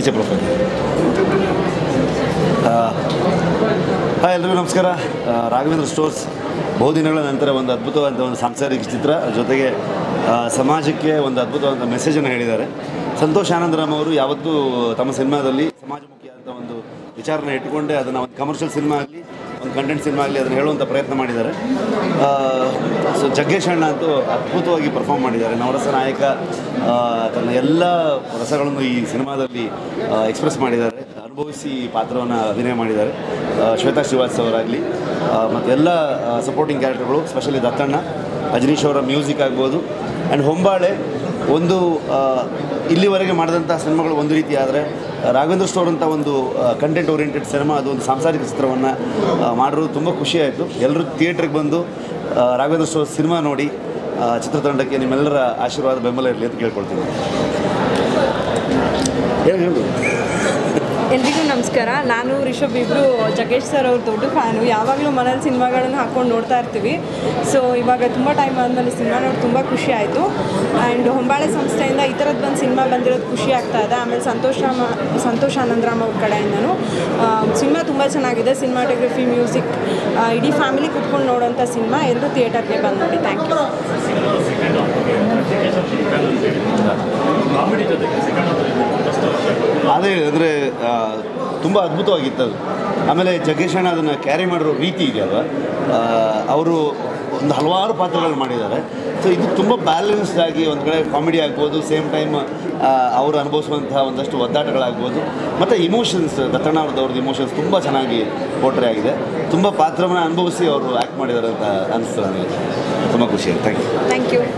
ಈಚೆ profile hi ಎಲ್ರಿಗೂ ನಮಸ್ಕಾರ ಆ, ರಾಘವೇಂದ್ರ ಸ್ಟೋರ್ಸ್ ಬಹುದಿನಗಳ ನಂತರ ಒಂದು ಅದ್ಭುತವಾದ ಒಂದು ಸಾಂಸಾರಿಕ ಚಿತ್ರ ಜೊತೆಗೆ ಆ, ಸಮಾಜಕ್ಕೆ ಒಂದು ಅದ್ಭುತವಾದ ಮೆಸೇಜನ್ನು ಹೇಳಿದ್ದಾರೆ ಸಂತೋಷ್ ಆನಂದರಾಮ್ ಅವರು ಯಾವತ್ತೂ ತಮ್ಮ ಸಿನಿಮಾದಲ್ಲಿ ಸಮಾಜಮುಖಿ ಅಂತ ಒಂದು ವಿಚಾರನ ಇಟ್ಟುಕೊಂಡೇ ಅದನ್ನು ಒಂದು ಕಮರ್ಷಿಯಲ್ ಸಿನಿಮಾ ಆಗಲಿ ಒಂದು ಕಂಟೆಂಟ್ ಸಿನಿಮಾ ಆಗಲಿ ಅದನ್ನು ಹೇಳುವಂಥ ಪ್ರಯತ್ನ ಮಾಡಿದ್ದಾರೆ ಸೊ ಜಗ್ಗೇಶ್ ಅಣ್ಣ ಅಂತೂ ಅದ್ಭುತವಾಗಿ ಪರ್ಫಾರ್ಮ್ ಮಾಡಿದ್ದಾರೆ ನವರಸ ನಾಯಕ ಆ, ತನ್ನ ಎಲ್ಲ ರಸಗಳನ್ನು ಈ ಸಿನಿಮಾದಲ್ಲಿ ಎಕ್ಸ್ಪ್ರೆಸ್ ಮಾಡಿದ್ದಾರೆ ಅನುಭವಿಸಿ ಪಾತ್ರವನ್ನು ಅಭಿನಯ ಮಾಡಿದ್ದಾರೆ ಆ, ಶ್ವೇತಾ ಶ್ರೀವಾಸ್ ಅವರಾಗಲಿ ಮತ್ತು ಎಲ್ಲ ಸಪೋರ್ಟಿಂಗ್ ಕ್ಯಾರೆಕ್ಟರ್ಗಳು ಸ್ಪೆಷಲಿ ದತ್ತಣ್ಣ ಅಜನೀಶ್ ಅವರ ಮ್ಯೂಸಿಕ್ ಆಗ್ಬೋದು ಆ್ಯಂಡ್ ಹೊಂಬಾಳೆ ಒಂದು ಆ, ಇಲ್ಲಿವರೆಗೆ ಮಾಡಿದಂಥ ಸಿನಿಮಾಗಳು ಒಂದು ರೀತಿ ಆದರೆ ರಾಘವೇಂದ್ರ ಸ್ಟೋರ್ ಅಂತ ಒಂದು ಕಂಟೆಂಟ್ ಓರಿಯೆಂಟೆಡ್ ಸಿನಿಮಾ ಅದು ಒಂದು ಸಾಂಸಾರಿಕ ಚಿತ್ರವನ್ನು ಮಾಡಿರೋದು ತುಂಬ ಖುಷಿಯಾಯಿತು ಎಲ್ಲರೂ ಥಿಯೇಟ್ರಿಗೆ ಬಂದು ಆ, ರಾಘವೇಂದ್ರ ಸ್ಟೋರ್ ಸಿನಿಮಾ ನೋಡಿ ಆ, ಚಿತ್ರತಂಡಕ್ಕೆ ನಿಮ್ಮೆಲ್ಲರ ಆಶೀರ್ವಾದ ಬೆಂಬಲ ಇರಲಿ ಅಂತ ಕೇಳ್ಕೊಳ್ತೀನಿ ಹೇಳಿ ಹೇಳು ಎಲ್ರಿಗೂ ನಮಸ್ಕಾರ ನಾನು ರಿಷಬ್ ಇಬ್ಬರು ಜಗೇಶ್ ಸರ್ ಅವ್ರ ದೊಡ್ಡ ಫ್ಯಾನು ಯಾವಾಗಲೂ ಮನೇಲಿ ಸಿನಿಮಾಗಳನ್ನು ಹಾಕ್ಕೊಂಡು ನೋಡ್ತಾ ಇರ್ತೀವಿ ಸೊ ಇವಾಗ ತುಂಬ ಟೈಮ್ ಆದಮೇಲೆ ಸಿನಿಮಾ ನೋಡಿ ತುಂಬ ಖುಷಿ ಆಯಿತು ಆ್ಯಂಡ್ ಹೊಂಬಾಳೆ ಸಂಸ್ಥೆಯಿಂದ ಈ ಥರದ್ದು ಒಂದು ಸಿನಿಮಾ ಬಂದಿರೋದು ಖುಷಿ ಆಗ್ತಾ ಇದೆ ಆಮೇಲೆ ಸಂತೋಷ್ ರಾಮ ಸಂತೋಷ್ ಆನಂದರಾಮ್ ಅವ್ರ ಕಡೆಯಿಂದನೂ ಸಿನಿಮಾ ತುಂಬ ಚೆನ್ನಾಗಿದೆ ಸಿನಿಮಾಟೋಗ್ರಫಿ ಮ್ಯೂಸಿಕ್ ಇಡೀ ಫ್ಯಾಮಿಲಿ ಕುತ್ಕೊಂಡು ನೋಡೋಂಥ ಸಿನಿಮಾ ಎಲ್ಲರೂ ಥಿಯೇಟರ್ಗೆ ಬಂದು ನೋಡಿ ಥ್ಯಾಂಕ್ ಯು ಅದೇ ಅಂದರೆ ತುಂಬ ಅದ್ಭುತವಾಗಿತ್ತು ಅದು ಆಮೇಲೆ ಜಗ್ಗೇಶ್ ಅಣ್ಣ ಅದನ್ನು ಕ್ಯಾರಿ ಮಾಡಿರೋ ರೀತಿ ಇದೆಯಲ್ವ ಅವರು ಒಂದು ಹಲವಾರು ಪಾತ್ರಗಳು ಮಾಡಿದ್ದಾರೆ ಸೊ ಇದು ತುಂಬ ಬ್ಯಾಲೆನ್ಸ್ಡ್ ಆಗಿ ಒಂದು ಕಡೆ ಕಾಮಿಡಿ ಆಗ್ಬೋದು ಸೇಮ್ ಟೈಮ್ ಅವರು ಅನುಭವಿಸುವಂತಹ ಒಂದಷ್ಟು ಒದ್ದಾಟಗಳಾಗ್ಬೋದು ಮತ್ತು ಇಮೋಷನ್ಸ್ ದತ್ತಣ್ಣ ಅವ್ರದ್ದು ಇಮೋಷನ್ಸ್ ತುಂಬ ಚೆನ್ನಾಗಿ ಪೋಟ್ರೆ ಆಗಿದೆ ತುಂಬ ಪಾತ್ರವನ್ನು ಅನುಭವಿಸಿ ಅವರು ಆ್ಯಕ್ಟ್ ಮಾಡಿದ್ದಾರೆ ಅಂತ ಅನಿಸ್ತು ನನಗೆ ತುಂಬ ಖುಷಿ ಥ್ಯಾಂಕ್ ಯು ಥ್ಯಾಂಕ್ ಯು